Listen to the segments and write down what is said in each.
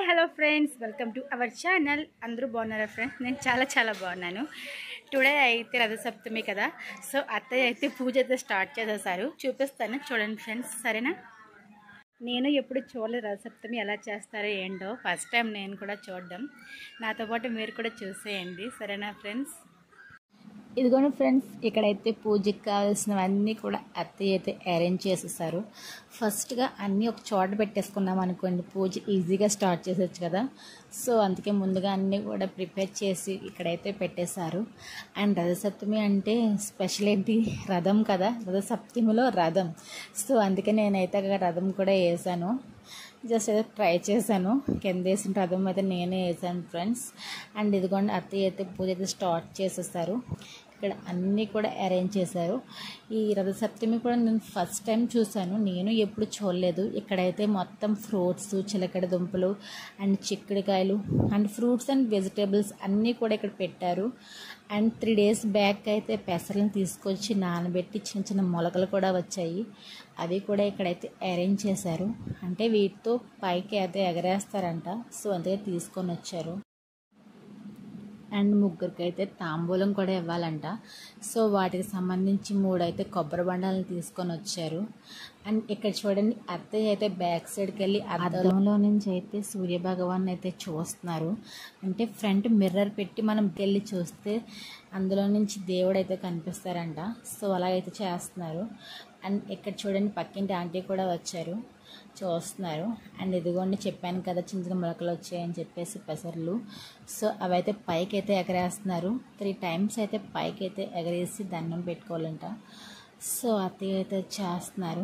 hello friends welcome to our channel అందరూ బాగున్నారా friends నేను చాలా చాలా బాగున్నాను టుడే అయితే రథసప్తమి కదా సో అత్తయ్య అయితే పూజ అయితే స్టార్ట్ చేసేసారు చూపిస్తాను చూడండి ఫ్రెండ్స్ సరేనా నేను ఎప్పుడు చూడలేదు రథసప్తమి ఎలా చేస్తారో ఏంటో ఫస్ట్ టైం నేను కూడా చూడడం నాతో పాటు మీరు కూడా చూసేయండి సరేనా ఫ్రెండ్స్ ఇదిగోండి ఫ్రెండ్స్ ఇక్కడైతే పూజకి కావాల్సినవన్నీ కూడా అత్తయ్య అయితే అరేంజ్ చేసేసారు ఫస్ట్గా అన్నీ ఒక చోట పెట్టేసుకున్నాం అనుకోండి పూజ ఈజీగా స్టార్ట్ చేసేచ్చు కదా సో అందుకే ముందుగా అన్నీ కూడా ప్రిపేర్ చేసి ఇక్కడైతే పెట్టేశారు అండ్ రథసప్తమి అంటే స్పెషల్ ఏంటి రథం కదా రథసప్తమిలో రథం సో అందుకే నేనైతే అక్కడ రథం కూడా వేసాను జస్ట్ ఏదో ట్రై చేశాను కింద వేసిన రథం అయితే నేనే వేసాను ఫ్రెండ్స్ అండ్ ఇదిగోండి అత్తయ్య అయితే పూజ అయితే స్టార్ట్ చేసేసారు ఇక్కడ అన్నీ కూడా అరేంజ్ చేశారు ఈ రథసప్తమి కూడా నేను ఫస్ట్ టైం చూశాను నేను ఎప్పుడు చూడలేదు ఇక్కడైతే మొత్తం ఫ్రూట్స్ చిలకడ దుంపలు అండ్ చిక్కుడుకాయలు అండ్ ఫ్రూట్స్ అండ్ వెజిటేబుల్స్ అన్నీ కూడా ఇక్కడ పెట్టారు అండ్ త్రీ డేస్ బ్యాక్ అయితే పెసరలను తీసుకొచ్చి నానబెట్టి చిన్న చిన్న మొలకలు కూడా వచ్చాయి అవి కూడా ఇక్కడైతే అరేంజ్ చేశారు అంటే వీటితో పైకి అయితే ఎగరేస్తారంట సో అందుకే తీసుకొని వచ్చారు అండ్ ముగ్గురికి అయితే తాంబూలం కూడా ఇవ్వాలంట సో వాటికి సంబంధించి మూడైతే కొబ్బరి బండాలను తీసుకొని వచ్చారు అండ్ ఇక్కడ చూడండి అత్తయ్య అయితే బ్యాక్ సైడ్కి వెళ్ళి అద్దంలో నుంచి అయితే సూర్యభగవాన్ అయితే చూస్తున్నారు అంటే ఫ్రంట్ మిర్రర్ పెట్టి మనం వెళ్ళి చూస్తే అందులో నుంచి దేవుడు అయితే కనిపిస్తారంట సో అలాగైతే చేస్తున్నారు అండ్ ఇక్కడ చూడండి పక్కింటి ఆంటీ కూడా వచ్చారు చూస్తున్నారు అండ్ ఇదిగోండి చెప్పాను కదా చిన్న చిన్న మొలకలు వచ్చాయని చెప్పేసి పెసర్లు సో అవైతే పైకి అయితే ఎగరేస్తున్నారు త్రీ టైమ్స్ అయితే పైకి అయితే ఎగరేసి దండం పెట్టుకోవాలంట సో అత్తయ్య అయితే చేస్తున్నారు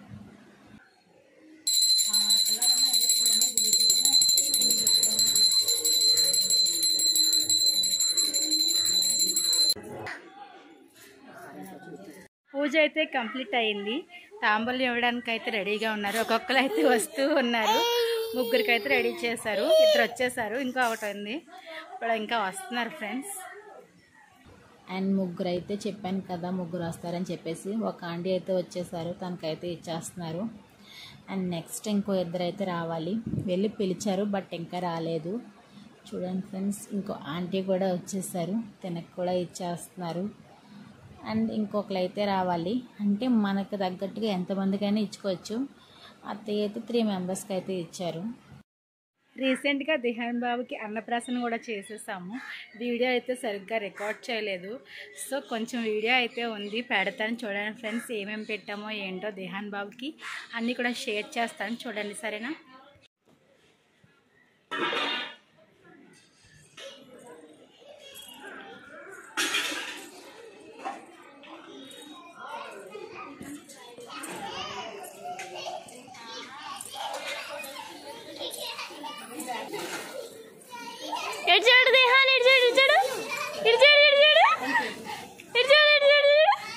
పూజ అయితే కంప్లీట్ అయింది తాంబూలం ఇవ్వడానికి అయితే రెడీగా ఉన్నారు ఒక్కొక్కరు అయితే వస్తూ ఉన్నారు ముగ్గురికి అయితే రెడీ చేశారు ఇద్దరు వచ్చేసారు ఇంకా ఒకటి ఉంది ఇప్పుడు ఇంకా వస్తున్నారు ఫ్రెండ్స్ అండ్ ముగ్గురు అయితే చెప్పాను కదా ముగ్గురు వస్తారని చెప్పేసి ఒక ఆంటీ అయితే వచ్చేసారు తనకైతే ఇచ్చేస్తున్నారు అండ్ నెక్స్ట్ ఇంకో ఇద్దరు అయితే రావాలి వెళ్ళి పిలిచారు బట్ ఇంకా రాలేదు చూడండి ఫ్రెండ్స్ ఇంకో ఆంటీ కూడా వచ్చేసారు తనకు కూడా ఇచ్చేస్తున్నారు అండ్ ఇంకొకరు అయితే రావాలి అంటే మనకు తగ్గట్టుగా ఎంతమందికైనా ఇచ్చుకోవచ్చు అత్తయ్య అయితే త్రీ మెంబర్స్కి అయితే ఇచ్చారు రీసెంట్గా దిహాన్ బాబుకి అన్నప్రాసన కూడా చేసేసాము వీడియో అయితే సరిగ్గా రికార్డ్ చేయలేదు సో కొంచెం వీడియో అయితే ఉంది పెడతాను చూడండి ఫ్రెండ్స్ ఏమేమి పెట్టామో ఏంటో దిహాన్ బాబుకి అన్నీ కూడా షేర్ చేస్తాను చూడండి సరేనా ఇడిచాడు దేహాన్ని ఇడిచాడు ఇడిచాడు ఇడిచాడు ఇడిచాడు ఇడిచాడు ఇడిచాడు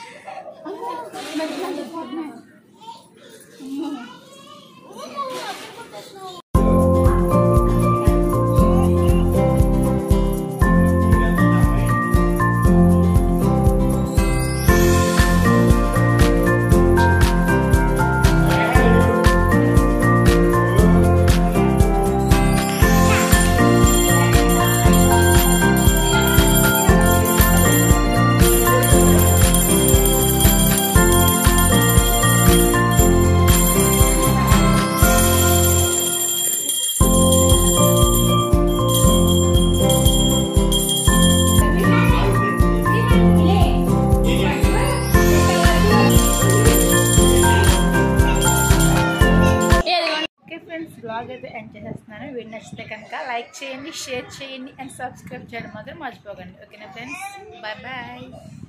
ఓకే ఫ్రెండ్స్ బ్లాగ్ అయితే ఎండ్ చేసేస్తున్నాను వీడియో నచ్చితే కనుక లైక్ చేయండి షేర్ చేయండి అండ్ సబ్స్క్రైబ్ చేయడం మాత్రం మర్చిపోకండి ఓకేనా ఫ్రెండ్స్ బాయ్ బాయ్